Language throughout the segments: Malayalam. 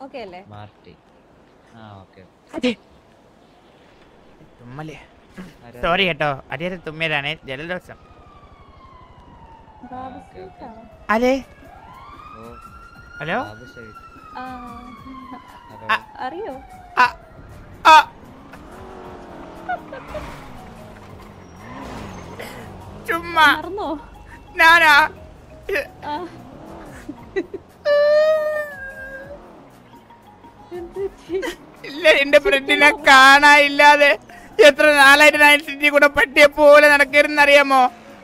ഓക്കെ അല്ലേ മാർട്ടി ആ ഓക്കെ തുമ്മല് സോറി കേട്ടോ അടിയത് തുമ്മിയതാണ് ജലദോഷം ബാബു ഓക്കേ, ഓക്കേ. സീറ്റാണോ? അതെ ഓ ഹലോ ബാബു സൈഡ് ആ, ഹലോ ആ. അറിയോ ആ, ആ. ചുമ്മാ മറന്നോ ഞാനാ ആ. എന്ത് പറ്റി? ഇല്ല എന്റെ ഫ്രണ്ടിനെ കാണാനില്ലാതെ എത്ര നാലായിട്ട് നയൻ സിറ്റി കൂടെ പട്ടിയെ പോലെ നടക്കരുന്ന് അറിയാമോ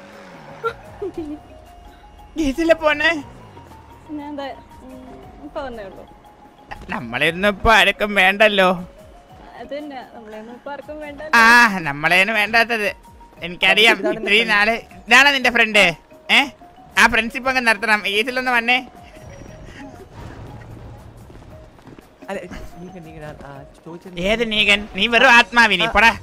ഗീസിലെ പോന്നെ ഞാൻ ദേ, ഉം, ഇപ്പൊ വന്നേ ഉള്ളൂ നമ്മളെയൊന്നും ഇപ്പൊ ആർക്കും വേണ്ടല്ലോ അത് തന്നെ നമ്മളെയൊന്നും ഇപ്പൊ ആർക്കും വേണ്ട ആ നമ്മളേന് വേണ്ടാത്തത് എനിക്കറിയാം ഇത്രയും നാള് ഇതാണോ നിന്റെ ഫ്രണ്ട് ഏ ആ ഫ്രണ്ട്ഷിപ്പ് അങ്ങ് നടത്തണം ഗീസിലൊന്ന് വന്നേ അല്ല നീങ്ങ നീങ്ങ ഞാൻ, ആ, ചോദിച്ചത് ഏത് നീകൻ നീ വെറും ആത്മാവിനി പോടാ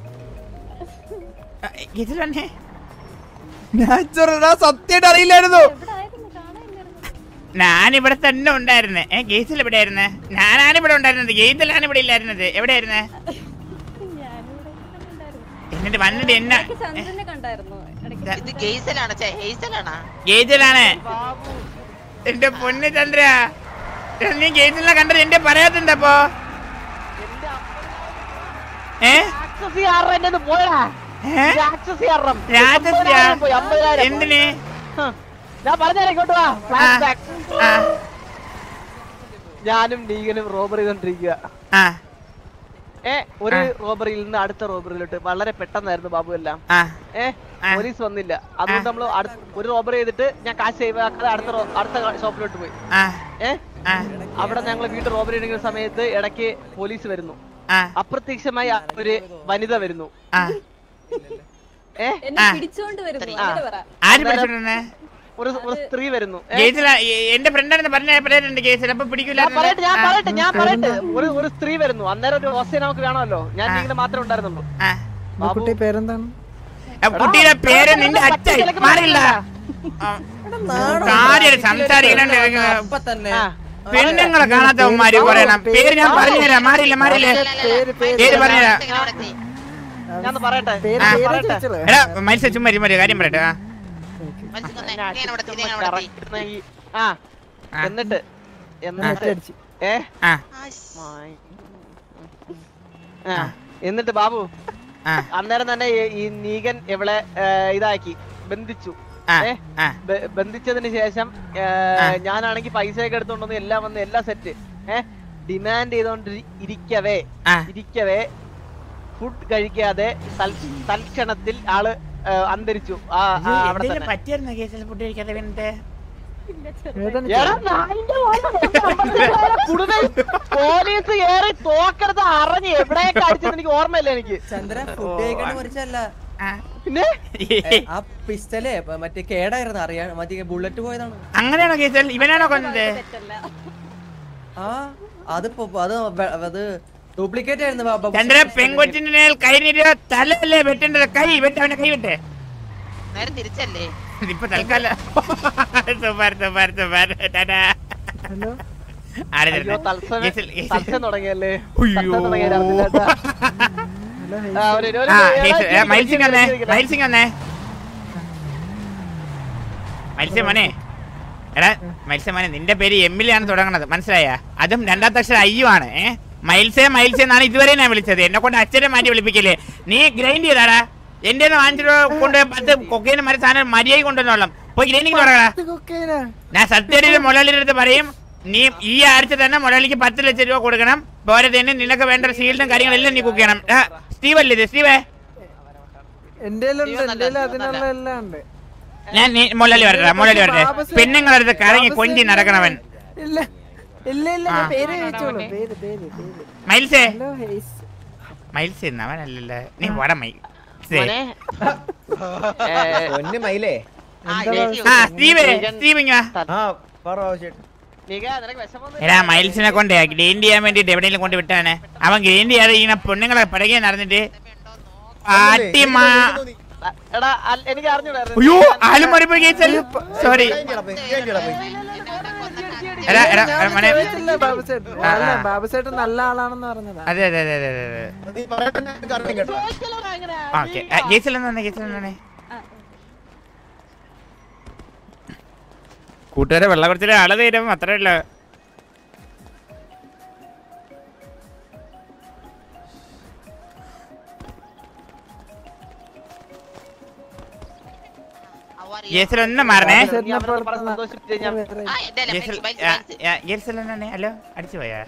ഗീസിൽ വന്നേ നാച്ചുറലാ സത്യമായിട്ട് അറിയില്ലായിരുന്നു എവിടെ ആയിരുന്നു കാണാനില്ലായിരുന്നു ഞാനിവിടെ തന്നെ ഉണ്ടായിരുന്നെ ഏ ഗേസിൽ എവിടെ ആയിരുന്നെ ഞാനാണ് ഇവിടെ ഉണ്ടായിരുന്നത് ഗേസിലാണ് ഇവിടെ ഇല്ലായിരുന്നത് എവിടെയായിരുന്നെ ഞാനിവിടെ ഉണ്ടായിരുന്നു എന്നിട്ട് വന്നിട്ട് എന്നാ ഇടയ്ക്ക് ചന്ദ്രനെ കണ്ടായിരുന്നു ഇടയ്ക്ക് ഇത് ഗെയ്സലാണോ ചേ ഹെയ്സലാണോ ഗേജിലാണ് എന്റെ പൊന്ന് ചന്ദ്ര എടാ, നീ ഗേജിലിനെ കണ്ടത് എന്റെ പറയാത്തുണ്ടപ്പോ ഏ എന്നെ പോയടാ ഏ? രാക്ഷസി കാരണം രാജസ്യ പോയി അമ്പതിനായിരം എന്തിന് ഞാൻ പറഞ്ഞുതരാം ഇങ്ങോട്ട് വാ ആ, ഫ്ലാഷ് ബാക്ക് ആ, ഞാനും നീഗനും റോബർ ചെയ്തോണ്ടിരിക്കുക ആ, ഏ ഒരു ആ. റോബറിയിൽ നിന്ന് അടുത്ത റോബറിയിലോട്ട് വളരെ പെട്ടെന്നായിരുന്നു ബാബു എല്ലാം ആ, ഏ ആ. പോലീസ് വന്നില്ല അതുകൊണ്ട് നമ്മൾ ഒരു റോബർ ചെയ്തിട്ട് ഞാൻ കാശ് സേവ് ആക്കാതെ അടുത്ത റോ- അടുത്ത ഷോപ്പിലോട്ട് പോയി ആ, ഏ ആ, അവിടെ ഞങ്ങൾ വീണ്ടും റോബറി എടുക്കുന്ന സമയത്ത് ഇടയ്ക്ക് പോലീസ് വരുന്നു ആ, അപ്രത്യക്ഷമായി ഒരു വനിത വരുന്നു ആ. ഏ എന്നെ ആ. പിടിച്ചോണ്ട് വരുന്നു ആ. അങ്ങനെ പറ ആര് പിടിച്ചിട്ടുണ്ടേ ഒരു ഒരു സ്ത്രീ വരുന്നു ഏ? ഗേജില എന്റെ ഫ്രണ്ടാണെന്ന് പറഞ്ഞ പറയാറുണ്ട് ഗേസിൽ അപ്പൊ പിടിക്കൂല ഞാൻ പറയട്ടെ ഞാൻ പറയട്ടെ ഞാൻ പറയട്ടെ ഒരു ഒരു സ്ത്രീ വരുന്നു അന്നേരം ഒരു ഹോസ്റ്റേ നമുക്ക് വേണമല്ലോ ഞാൻ ആ. നീങ്ങനെ മാത്രമേ ഉണ്ടായിരുന്നുള്ളൂ ആ ബാബു കുട്ടി പേരെന്താണ് ആ കുട്ടിയുടെ പേര് നിന്റെ അച്ഛൻ മാറില്ല കാര്യം സംസാരിക്കണുണ്ട് അപ്പൊ തന്നെ ആ. പെണ്ണുങ്ങളെ കാണാത്തവന്മാര് പറയണം പേര് ഞാൻ പറഞ്ഞുതരാം മാറില്ല മാറില്ല പേര് പേര് പേര് പറഞ്ഞുതരാം ഞാൻ പറയട്ടെ പേര് ഞാൻ പേര് പറയട്ടെ. ചോദിച്ചോളൂ. എടാ മത്സ്യ ചുമ്മാ ഇരി, മതി കാര്യം പറയട്ടെ ആ ഞാൻ അടിച്ച് നമ്മൾ കറക്റ്റ് ഈ- ആ ആ. എന്നിട്ട് എന്നിട്ട് നെറ്റടിച്ച്. ഏ ആ മായി. ആ എന്നിട്ട് ബാബു ആ അന്നേരം തന്നെ ഈ- ഈ നീകൻ ഇവളെ ഏ, ഇതാക്കി ബന്ധിച്ചു ആ ഏ? ആ ബ- ബന്ധിച്ചതിന് ശേഷം ഏ, ആ. ഞാനാണെങ്കിൽ പൈസയൊക്കെ എടുത്തോണ്ട് എല്ലാം വന്ന് എല്ലാം സെറ്റ് ഏഹ് ഡിമാൻഡ് ചെയ്തോണ്ട് ഇരിക്കവേ ആ ഇരിക്കവേ ഫുഡ് കഴിക്കാതെ തൽ- തൽക്ഷണത്തിൽ ആള് ഏ, അന്തരിച്ചു ആ, ആ, അവിടെ എന്തെങ്കിലും തന്നെ. പറ്റിയായിരുന്നോ കേസിൽ ഫുഡ് കഴിക്കാതെ വീണിട്ട് ഏതാണ് എടാ, നായിന്റെ മോനെ, എന്റെ അമ്പലത്തിലെ കുടുതൽ പോലീസ് ഏറി തോക്കരുത് അറിഞ്ഞ് എവിടെയൊക്കെ അടിച്ചത് എനിക്ക് ഓർമ്മയില്ല എനിക്ക് ചന്ദ്ര ഫുഡ് കഴിക്കണ കുറിച്ചല്ല ആ. പിന്നെ ആ പിസ്റ്റലേ മറ്റേ കേടായിരുന്നു അറിയാൻ മറ്റേ ബുള്ളറ്റ് പോയതാണ് അങ്ങനെയാണോ കേസിൽ ഇവനാണോ കൊന്നത് തെറ്റല്ല ആ അതിപ്പോ അത് വെ- അത് ഡ്യൂപ്ലിക്കേറ്റ് ആയിരുന്നു ബ- ബ- ചന്ദ്ര പെങ്കൊച്ചിന്റെ മേൽ കൈ നീട്ടിയ തലല്ലേ വെട്ടേണ്ടത് കൈ വെട്ട് അവന്റെ കൈ വെട്ടേ നേരെ തിരിച്ചല്ലേ ഇപ്പൊ തൽക്കാലം super super super tata hello ആരെ അയ്യോ തരുന്നെ? തത്സമയം കേസിൽ കേസിൽ തത്സം തുടങ്ങിയല്ലേ ഉയ്യോ. തത്സം തുടങ്ങിയ അറിഞ്ഞില്ല കേട്ടാ. ഹലോ ആ, ഒരു- ഒരു- ആ ഒരു- കേസിൽ എടാ, മൈൽസിംഗ് ഇരിക്ക്, വന്നേ ഇരിക്ക്, ഇരിക്ക്. മൈൽസിംഗ് വന്നേ മത്സ്യം മോനെ എടാ മത്സ്യം മോനെ നിന്റെ പേര് എമ്മിലാണ് തുടങ്ങണത് മനസ്സിലായ അതും രണ്ടാമത്തെ അക്ഷരം അയ്യോ ആണ് ഏ മൈൽസേ മൈൽസേ എന്നാണ് ഇതുവരെ ഞാൻ വിളിച്ചത് എന്നെ കൊണ്ട് അച്ഛനെ മാറ്റി വിളിപ്പിക്കില്ലേ നീ ഗ്രൈൻഡ് ചെയ്താടാ എന്റെ വാങ്ങിച്ചിട്ട് കൊണ്ട് പത്ത് കൊക്കേന് മരി സാധനം മര്യാദ കൊണ്ടുവന്നോളാം പോയി ഗ്രൈൻഡിങ് തുടങ്ങടാ ഞാൻ സത്യയുടെ മുതലാളിയുടെ അടുത്ത് പറയും നീ ഈ ആഴ്ച തന്നെ മുതലാളിക്ക് പത്ത് ലക്ഷം രൂപ കൊടുക്കണം പോരെ തന്നെ നിനക്ക് വേണ്ട ഷീൽഡും കാര്യങ്ങളെല്ലാം നീ കുക്ക് ചെയ്യണം ആ, സ്റ്റീവ് അല്ലേ ഇത് സ്റ്റീവേ എന്റെ ഇവനല്ല, എന്റെ ഇവനല്ല. അതിനുള്ള എല്ലാം ഉണ്ട് ഞാൻ നീ മുതലാളി വരട്ടെ മുതലാളി വരട്ടെ ബാബുസേ- പെണ്ണുങ്ങളടുത്ത് കറങ്ങി ബാബുസേ കൊഞ്ചി നടക്കണവൻ ഇല്ല ഇല്ല ഇല്ല ഞാൻ ആ. പേര് ചോദിച്ചോളൂ പേര് പേര് പേര് മൈൽസേ ഹലോ ഹേസ് മൈൽസ് എന്നവനല്ലല്ലോ നീ പോടാ മൈൽസേ മോനെ പൊന്നു മയിലേ ആ, എന്താ ഇതേക്ക് ആ സ്റ്റീവേ സ്റ്റീവ് ഇങ്ങ് വാ. ആ പറ ആവശ്യം നിക, നിനക്ക് വിഷമമൊന്നും എടാ മൈൽസിനെ കൊണ്ട് ഗ്രീൻ ചെയ്യാൻ വേണ്ടിട്ട് എവിടെയെങ്കിലും കൊണ്ട് വിട്ടാണ് അവൻ ഗ്രീൻ ചെയ്യാതെ ഇങ്ങനെ പെണ്ണുങ്ങളെ പിടകെ നടന്നിട്ട് ആട്ടി മാ ഇല്ല. എടാ അൽ- എനിക്ക് അറിഞ്ഞൂടായിരുന്നു അയ്യോ ആലും മറിപ്പോ കേസൽ സോറി എടാ എടാ ഞാൻ എടാ, മോനെ ചോദിച്ചില്ല ബാബുസേട്ടൻ ആ, അല്ല ആ. ബാബുസേട്ടൻ നല്ല ആളാണെന്ന് പറഞ്ഞതാ അതെ അതെ അതെ അതെ അതെ നീ പറയട്ടെ ഞാൻ കാരണം കേട്ടോ ചോദിച്ചില്ലടാ അങ്ങനെ. ഓക്കെ ഗേസിലെന്നെ ഗേസിലെന്നെ ആ കൂട്ടുകാരെ വെള്ളം കുറച്ചിട്ട് ആള് തീരും അത്രയല്ല ഗേസിലൊന്നും മാറണേ നീ അവരോട് പറഞ്ഞ് സന്തോഷിപ്പിച്ച് ഞാൻ ഗേസിലെന്നെ ഹലോ അടിച്ചു പോയാ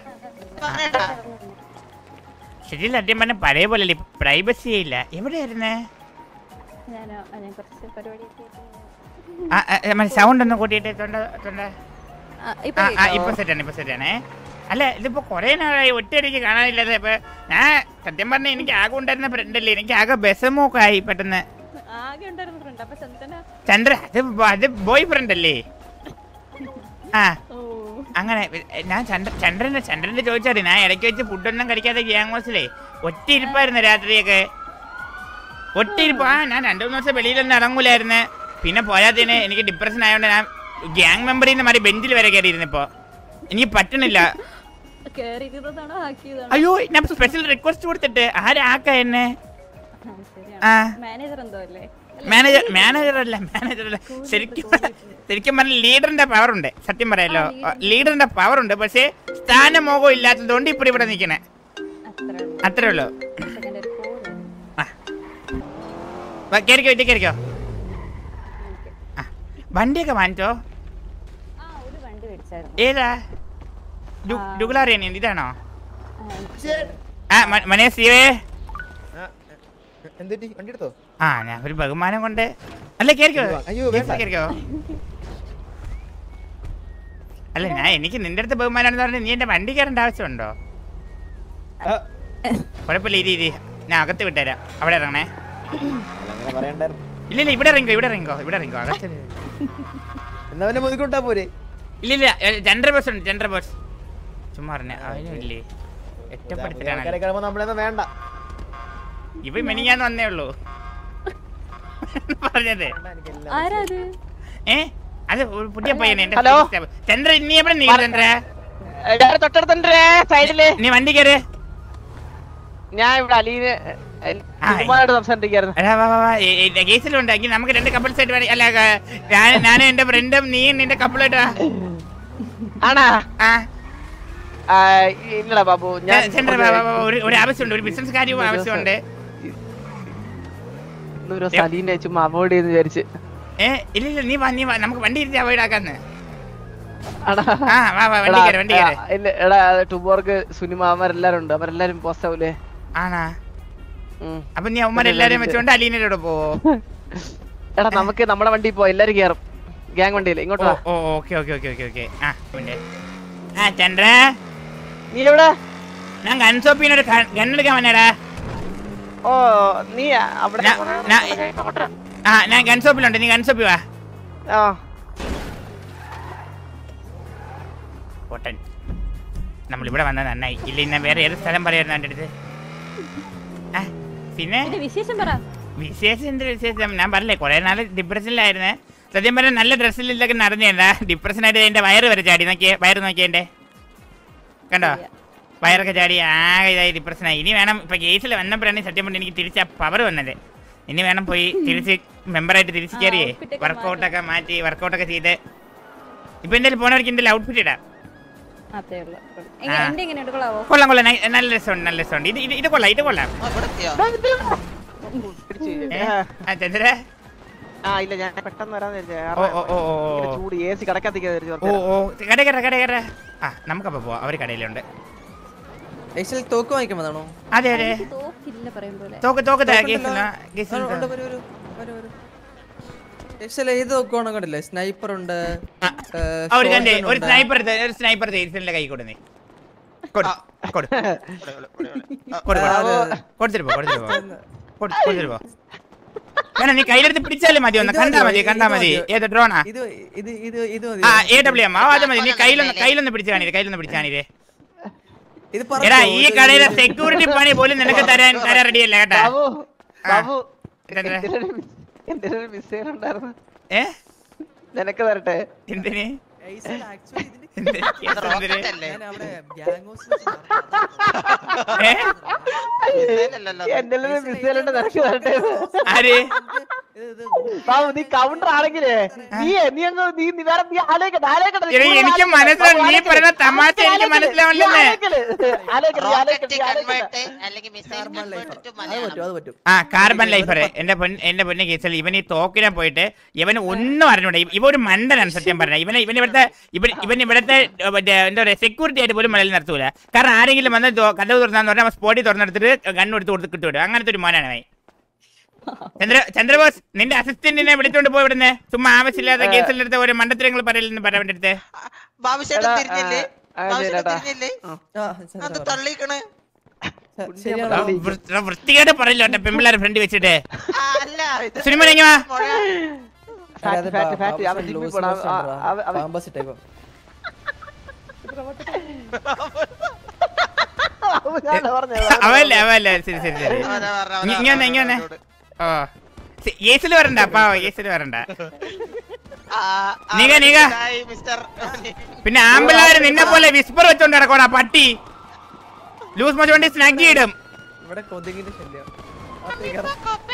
ശരി സത്യം പറഞ്ഞ പഴയ പോലെ പ്രൈവസി ഇല്ല എവിടെയായിരുന്നേ ഞാൻ ഞാൻ കുറച്ച് പരിപാടിയൊക്കെ സൗണ്ട് ഒന്ന് കൂട്ടിയിട്ട് തൊണ്ട തൊണ്ട ആ, ഇപ്പൊ ആ, ആ, കേൾക്കാവോ? ഇപ്പൊ സെറ്റാണ് ഇപ്പൊ സെറ്റാണേ അല്ല ഇതിപ്പോ കൊറേ നാളായി ഒറ്റയടിക്ക് കാണാനില്ലാതെ ഇപ്പൊ ഞാൻ സത്യം പറഞ്ഞ എനിക്ക് ആകെ ഉണ്ടായിരുന്ന ഫ്രണ്ട് അല്ലേ എനിക്ക് ആകെ ബസമോക്കായി പെട്ടെന്ന് ആകെ ഉണ്ടായിരുന്നു ഫ്രണ്ട് അപ്പൊ ചന്ദന ചന്ദ്ര അത് ബ- അത് ബോയ് ഫ്രണ്ട് അല്ലേ ആ ഓ അങ്ങനെ എ, ഞാൻ ചന്ദ്ര ചന്ദ്രന്റെ ചന്ദ്രന്റെ ചോദിച്ചാടി ഞാൻ ഇടയ്ക്ക് വെച്ച് ഫുഡൊന്നും കഴിക്കാതെ ഗ്യാങ് ഹൗസിലേ ഒറ്റ ഇരിപ്പായിരുന്നു രാത്രിയൊക്കെ ഒറ്റ ഇരിപ്പ് ആ ഞാൻ രണ്ടു മൂന്ന് ദിവസം വെളിയിലൊന്നും ഇറങ്ങൂലായിരുന്നു പിന്നെ പോയാത്തിന് എനിക്ക് ഡിപ്രഷൻ ആയതുകൊണ്ട് ഞാൻ ഗ്യാങ് മെമ്പറിൽ നിന്ന് മാറി ബെഞ്ചിൽ വരെ കയറിയിരുന്നിപ്പോ എനിക്ക് പറ്റണില്ല കേറിയിരുന്നതാണോ ആക്കിയതാണോ അയ്യോ ഞാൻ സ്പെഷ്യൽ റിക്വസ്റ്റ് കൊടുത്തിട്ട് ആരാക്ക എന്നെ ആ, ശരിയാണ് ആ മാനേജർ എന്തോ അല്ലേ മാനേജർ മാനേജർ അല്ല മാനേജർ അല്ല ശരിക്കും ശരിക്കും പറഞ്ഞ ലീഡറിന്റെ പവർ ഉണ്ട് സത്യം പറയാലോ ലീഡറിന്റെ പവർ ഉണ്ട് പക്ഷേ സ്ഥാനമോഹം ഇല്ലാത്തതുകൊണ്ട് ഇപ്പോൾ ഇവിടെ നിൽക്കണേ അത്രേ ഉള്ളൂ അത്രേ ഉള്ളൂ സെക്കൻഡ് ഒരു കോൾ ആ വാ, കേറിക്കോ ഇറ്റ കേറിക്കോ ആ വണ്ടിയൊക്കെ വാങ്ങിച്ചോ ആ ഒരു വണ്ടി മേടിച്ചായിരുന്നു ഏതാ ആ. ഡുഗുലാറിയൻ ഇതാണോ ആ, ശ്ശേ. ആ മ- മനേ സീവേ ആ, എന്തുപറ്റി വണ്ടി എടുത്തോ ആ ഞാൻ ഒരു ബഹുമാനം കൊണ്ട് അല്ല കേറിക്കോ അയ്യോ, കേറി- വേണ്ട. കേറിക്കോ അല്ല ഞാൻ എനിക്ക് നിന്റെ അടുത്ത് ബഹുമാനം എന്ന് പറഞ്ഞാൽ നീ എന്റെ വണ്ടി കയറേണ്ട ആവശ്യമുണ്ടോ ആ, കുഴപ്പമില്ല ഇരി ഇരി ഞാൻ അകത്ത് വിട്ടുതരാം അവിടെ ഇറങ്ങണേ അങ്ങനെ പറയണ്ടായിരുന്നു ഇല്ല ഇല്ല ഇവിടെ ഇറങ്ങിക്കോ ഇവിടെ ഇറങ്ങിക്കോ ഇവിടെ ഇറങ്ങിക്കോ അകത്ത് ഇരി. എന്നാ പിന്നെ മുതുകൊണ്ടാ പോരെ ഇല്ല ഇല്ല ജനറൽ ബസ് ഉണ്ട് ജനറൽ ബസ് ചുമ്മാ പറഞ്ഞ അവനും ഇല്ലേ ഒറ്റപ്പെടുത്തിട്ടാണ് ആൾക്കാരെ കാണുമ്പോ നമ്മളൊന്നും വേണ്ട ഇവ മെനിങ്ങാന്ന് വന്നേ ഉള്ളൂ പറഞ്ഞത് ആരാ അത് ഏ അത് ഒരു പുതിയ പയ്യനെ എന്റെ ഹലോ? step. ചന്ദ്ര നീ എവിടെ നീ ചന്ദ്ര ഞാൻ തൊട്ടടുത്തുണ്ടേ സൈഡില് നീ വണ്ടി കയറ് ഞാൻ ഇവിടെ അലീന് ആ, കുമാരോട് സംസാരിക്കായിരുന്നു എടാ, വാ, വാ, വാ. ഏ, ഏ, കേസിലുണ്ട് എങ്കിൽ നമുക്ക് രണ്ട് കപ്പിൾസ് ആയിട്ട് വേണേ- അല്ല ക- ഞാൻ ഞാനും എന്റെ ഫ്രണ്ടും നീ നിന്റെ കപ്പിളായിട്ടാ ആണാ ആ ആ, ഇല്ലടാ ബാബു ഞാൻ ചന്ദ്ര വാ, വാ, വാ, ഒരു ഒരു ആവശ്യമുണ്ട് ഒരു ബിസിനസ് കാര്യവും ആവശ്യമുണ്ട് ഇന്ന് ഒരു ദിവസം അലീനെ ചുമ്മാ അവോയ്ഡ് ചെയ്ത് വിചാരിച്ച് ഏ ഇല്ല ഇല്ല നീ വാ നീ വാ നമുക്ക് വണ്ടി ഇരുത്തി അവോയ്ഡ് ആക്കാന്ന് ആടാ ആ വാ വാ വണ്ടി കയറി വണ്ടി കയറി എടാ, ഇല്ല, എടാ ടുബോർക്ക് സുനിമ അവരെല്ലാരും ഉണ്ട് അവരെല്ലാരും പോസ്റ്റ് ആവൂലേ ആണാ ഉം. അപ്പൊ നീ അവന്മാരെല്ലാരും വെച്ചോണ്ട് അലീനോട് പോവോ എടാ നമുക്ക് നമ്മുടെ വണ്ടി പോ എല്ലാരും കേറും ഗ്യാങ് വണ്ടിയിൽ ഇങ്ങോട്ട് ഓ വാ ഓ okay okay okay okay okay ആ ഉണ്ട് ആ ചന്ദ്ര നീ എവിടെ ഞാൻ ഗൺ ഷോപ്പിനൊരു ഗണ്ണെടുക്കാൻ വന്നേടാ ഓ നീ അവിടെ ഞാ- ഞാ- ആ ഞാൻ ഗൺ ഷോപ്പിലുണ്ട് നീ ഗൺ ഷോപ്പിൽ വാ ആ പൊട്ടൻ നമ്മളിവിടെ വന്നത് നന്നായി ഇല്ല ഇന്ന വേറെ ഏത് സ്ഥലം പറയായിരുന്നു എൻ്റെ അടുത്ത് ആ പിന്നെ എന്റെ വിശേഷം പറ വിശേഷം എന്ത് വിശേഷം ഞാൻ പറഞ്ഞില്ലേ കുറേ നാൾ ഡിപ്രഷനിലായിരുന്നേ സത്യം പറഞ്ഞാൽ നല്ല ഡ്രസ്സിലൊക്കെ നടന്നേണ്ട ഡിപ്രഷനായിട്ട് എൻ്റെ വയറ് വരെ ചാടി നോക്കിയേ വയറ് നോക്കിയേ എൻ്റെ കണ്ടോ വയറൊക്കെ ചാടി ആകെ ഇതായി ഡിപ്രഷനായി ഇനി വേണം ഇപ്പൊ കേസിൽ വന്നപ്പോഴാണ് സത്യം പറഞ്ഞാൽ എനിക്ക് തിരിച്ച പവർ വന്നത് ഇനി വേണം പോയി തിരിച്ച് മെമ്പറായിട്ട് തിരിച്ച് ആ, കയറിയേ outfit ഒക്കെ വർക്കൗട്ടൊക്കെ മാറ്റി വർക്കൗട്ടൊക്കെ ചെയ്ത് ഇപ്പൊ എന്തായാലും പോണവർക്ക് എൻ്റെ ഔട്ട്ഫിറ്റ് ഇടാം അതേ ഉള്ളു എങ്ങനെ ആ. എന്റെ എങ്ങനെ കൊള്ളാവോ കൊള്ളാം കൊള്ളാം നൈ- നല്ല രസമുണ്ട് നല്ല രസമുണ്ട് ഇത് ഇത് ഇത് കൊള്ളാം ഇത് കൊള്ളാം പിടിച്ച്. ഏ? ആ ചന്ദ്ര ആ ഇല്ല ഞാൻ പെട്ടെന്ന് വരാന്ന് വിചാരിച്ചേ. ഓ ഓ ഓ ഓ ഇങ്ങനെ ഓ ചൂട് എ സി കടക്കാത്തിക്കാ ഓ ഓ കട കട കട കട ആ നമുക്കപ്പോ പോവാം അവർ കടയിലുണ്ട് ഏഷ്യൽ തോക്ക് വാങ്ങിക്കാൻ വന്നാണോ അതെ അതെ എനിക്ക് തോക്കില്ല പറയും പോലെ തോക്ക് തോക്ക് തരാം തോക്കുണ്ടല്ലോ. കേസിൽ ആ, ഉണ്ട്, വരൂ, വരൂ, വരൂ, വരൂ. ഏഷ്യൽ ഏത് തോക്കുവാണോ കണ്ടില്ലേ സ്നൈപ്പർ ഉണ്ട് ആ, ഏ, ആ, ഒരു കണ്ടേ shotgun ഒരു ഉണ്ട്. സ്നൈപ്പർ ഒരു സ്നൈപ്പർ ജെയ്സന്റെ കൈ കൊടുന്നേ കൊടു കൊടു കൊടു ആ, അതെ, അതെ. കൊടുത്തിട്ട് പോ കൊടുത്തിട്ട് പോ കൊടു- കൊടുത്തിട്ട് പോ വേണം നീ കയ്യിലെടുത്ത് പിടിച്ചാലും മതി ഒന്ന് ഇത് കണ്ടാ മതിയോ? മതി ഇത് കണ്ടാ മതി മതിയോ? ഏത് ഡ്രോണാ ഇത് ഇത് ഇത് ഇത് ആ മതി എ ഡബ്ല്യു എം ആ അത് മതി നീ കയ്യിലൊന്ന് കയ്യിലൊന്ന് പിടിച്ച് കാണിത് കയ്യിലൊന്ന് പിടിച്ച് കാണിതേ ഇത് എടാ പറക്കോ? ഈ ഇത് കടയിലെ ഇത് സെക്യൂരിറ്റി പണി പോലും നിനക്ക് തരാൻ തരാൻ റെഡിയല്ല കേട്ടാ ബാബു ബാബു ഇതെന്താ? എന്തിനൊരു മിസ്സേജ് ഉണ്ടായിരുന്നു ഏ നിനക്ക് തരട്ടെ എന്തിന് ഏഷ്യൽ actually ഇതിന്റെ എന്ത് കേസ് എന്തിന്? ഞാൻ അവിടെ ഗ്യാങ് ഹൗസിൽ ഏ? എന്റെ മിസ്സേലുണ്ട് നിനക്ക് വരട്ടെ ആര് ബാബു നീ കൗണ്ടർ ആണെങ്കിലേ നീ നീ അങ്ങ് നീ നീ വേറെ നീ ആലോചിക്കണ്ട ആലോചിക്കണ്ട നീ എടി, കൂടുതൽ എനിക്ക് ആലോചിക്കണ്ട. മനസ്സിലാവും. ബാബു, നീ ആലോചിക്കണ്ട. പറയുന്ന തമാശ നീ എനിക്ക് ആലോചിക്കണ്ട. മനസ്സിലാവുന്നില്ലെന്ന്. നീ ആലോചിക്കണ്ട. ആലോചിക്കണ്ട, നീ ആലോചിക്കണ്ട, നീ ആലോചിക്കണ്ട. അല്ലെങ്കിൽ മിസൈൽ കാർബൺ ലൈഫർ കൺവേർട്ട് ടു അത് പറ്റും മലയാളം അത് പറ്റും ആ കാർബൺ ലൈഫർ എന്റെ പൊൻ എന്റെ പൊന്നെ കേസിൽ ഇവൻ ഈ തോക്കിനെ പോയിട്ട് ഇവന് ഒന്നും അറിഞ്ഞൂടെ ഇവ- ഇവ ഒരു മണ്ടനാണ് സത്യം പറഞ്ഞ ഇവന് ഇവൻ ഇവിടുത്തെ ഇവൻ ഇവൻ ഇവിടുത്തെ ഏ, മറ്റേ എന്താ പറയാ സെക്യൂരിറ്റി ആയിട്ട് പോലും മലയിൽ നിർത്തൂല കാരണം ആരെങ്കിലും വന്ന് ദോ- കഥവ് തുറന്നാന്ന് പറഞ്ഞാൽ സ്പോട്ടി തുറന്നെടുത്തിട്ട് കണ്ണെടുത്ത് കൊടുത്ത് കിട്ടുവിടും അങ്ങനത്തെ ഒരു മോനാണ് അവൻ ചന്ദ്ര ചന്ദ്രബോസ് നിന്റെ അസിസ്റ്റന്റിനെ വിളിച്ചോണ്ട് പോയി ഇവിടുന്ന് ചുമ്മാ ആവശ്യമില്ലാത്ത കേസിന്റെ അടുത്ത് ഒരു മണ്ടത്തരങ്ങൾ പറയില്ലെന്ന് പറയാൻ വേണ്ടി അടുത്ത് ബാബുശേട്ടൻ എടാ, തിരിഞ്ഞില്ലേ ആ, ആ, ബാബുശേട്ടൻ ശരിയെടാ. തിരിഞ്ഞില്ലേ ആ, ശരി, അത് പറ. തള്ളിക്കണ് ശരിയാണ് ആ, വൃ- വൃത്തികേട് പറയില്ല എന്റെ പെമ്പിള്ളേരെ ഫ്രണ്ട് വെച്ചിട്ട് ആ, അല്ല ഇത് സിനിമ എങ്ങനെ വാ? മുഴ ഫാറ്റ്, ഫാറ്റ്, ഫാറ്റ്. അവൻ ജിമ്മിൽ പോണം. അവൻ- അവൻ- അവൻ- പാമ്പസ് ഇട്ടേക്കോ ബാബു, ഞാനല്ല പറഞ്ഞത്. അവല്ല അവല്ല ശരി ശരി ശരി അവനാ പറഞ്ഞ, അവനാ ഇങ്ങ- ഇങ്ങ വന്നെ, ഇങ്ങ വന്നെ. അവനോട്. ഓ ഏസിൽ വരണ്ട അപ്പാ ഏസിൽ വരണ്ട ആ, ആ, നീക, നീക. ഹായ്, മിസ്റ്റർ പിന്നെ ആമ്പിള്ളാര് നിന്നെ പോലെ വിസ്പർ വെച്ചോണ്ട് കിടക്കോടാ പട്ടി ലൂസ് മച്ച് വേണ്ടി സ്നാക്കി ഇടും ഇവിടെ കൊതുകിന്റെ ശല്യം അത് കേറ്.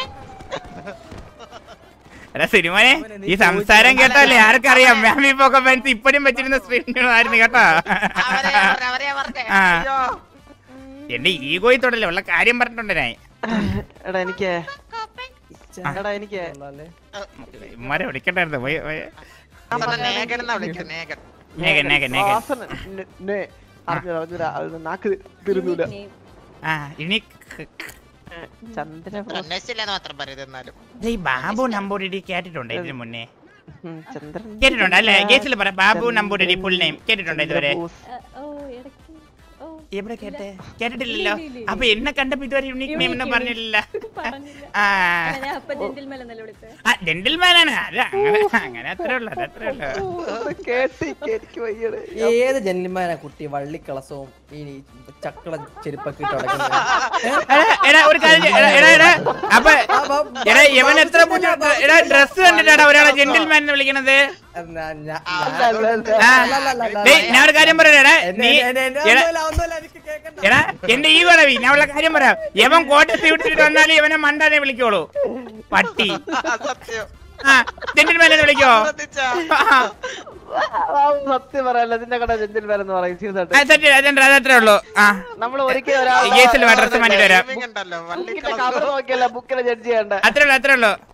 എടാ സിനിമനെ ഈ സംസാരം കേട്ടല്ലേ ആർക്കറിയാം മാമി പോക്ക ഫാൻസ് ഇപ്പഴും വെച്ചിരുന്ന സ്ക്രീനായിരുന്നു കേട്ടോ അവരെയാ പറഞ്ഞെ, അവരെയാ പറഞ്ഞെ. ആ. അയ്യോ. എന്റെ ഈഗോയി തൊടല്ലേ ഉള്ള കാര്യം പറഞ്ഞിട്ടുണ്ട് ഞാൻ എടാ എനിക്ക് എടാ എനിക്ക് കൊള്ളാല്ലേ? ഇമ്മാരെ വിളിക്കണ്ടായിരുന്നു പോയി പോയി അവനെ നേകൻ എന്നാ വിളിക്കുന്നത്, നേകൻ. നേകൻ നേകൻ നേകൻ വാസന നെ- നെ. അറിഞ്ഞൂടാ, അറിഞ്ഞൂടാ. അത് നാക്ക് തിരുന്നൂല ആ ഇനി ക- ക- ചന്ദ്രബോസ് അന്വേഷിച്ചില്ലെന്ന് മാത്രം പറയത് എന്നാലും ഈ ബാബു നമ്പൂരിടി കേട്ടിട്ടുണ്ടോ ഇതിന് മുന്നേ ഉം, ചന്ദ്രൻ കേട്ടിട്ടുണ്ട് അല്ലേ കേസിൽ പറ ബാബു നമ്പൂരിടി ഫുൾ നെയിം കേട്ടിട്ടുണ്ടോ ഇതുവരെ ചന്ദ്രബോസ്. ഓ ഇടയ്ക്ക് ഓ എവിടെ കേട്ടെ കേട്ടിട്ടില്ലല്ലോ ഇല്ല, ഇല്ല, ഇല്ല. അപ്പൊ എന്നെ കണ്ടപ്പോ ഇതുവരെ യുണീക് നെയിം ഒന്നും Unique, പറഞ്ഞില്ല പറഞ്ഞില്ല ആ അല്ല, ഞാൻ അപ്പൊ ജെന്റിൽമാൻ എന്നല്ലേ വിളിച്ചത് ആ ജെന്റിൽമാനാണ് അത് അങ്ങനെ അങ്ങനെ അത്രേ ഉള്ളു അത് അത്രേ ഉള്ളു അത് കേട്ട് എനിക്ക് വയ്യട് ഏത് ജന്മിമാനാ കുട്ടി വള്ളിക്കളസവും ഈ ചക്കള ചെരുപ്പൊക്കെ ഇട്ട് നടക്കുന്നത് എടാ, എടാ ഒരു കാര്യം ചെയ്യ്. എടാ, എടാ, എടാ. അപ്പൊ എടാ ഇവൻ എത്ര പൂച്ച എടാ ഡ്രസ് കണ്ടിട്ടാടാ ഒരാളെ ജെന്റിൽമാൻ എന്ന് വിളിക്കണത് ഞാ- ഞാ- അല്ല, അല്ല, അല്ല. ആ. അല്ല, അല്ല, അല്ല, അല്ല. ഡേയ്, ഞാൻ ഒരു കാര്യം പറയടാ എന്നെ- നീ എന്നെ- എന്നെ- എടാ ഒന്നുമില്ല, ഒന്നുമില്ല, എനിക്ക് കേക്കണ്ട. എടാ എന്റെ ഈ കടവി ഞാൻ ഉള്ള കാര്യം പറയാം യവൻ കോട്ടത്ത് വിട്ടിട്ട് വന്നാലും ഇവനെ മണ്ടാനെ വിളിക്കോളൂ പട്ടി സത്യം ആ ജെന്റിൽമാൻ എന്ന് വിളിക്കോ ശ്രദ്ധിച്ചാ? ആ, ആ, സത്യം പറയാല്ല ഇതിന്റെ കട ജെന്റിൽമാൻ എന്ന് പറയും സീരിയസ് ആയിട്ട് ആ, സത്യം, അതെന്താ, അതത്രേ ഉള്ളൂ ആ നമ്മൾ ഒരിക്കലും ഒരാൾ കേസിൽ വാ, ഡ്രസ് മാറ്റിട്ട് വരാം Timing ഉണ്ടല്ലോ, ബുക്കിന്റെ വള്ളിക്കള കവർ നോക്കിയല്ല ബുക്കിനെ ജഡ്ജ് ചെയ്യണ്ട അത്രേ ഉള്ളൂ അത്രേ ഉള്ളൂ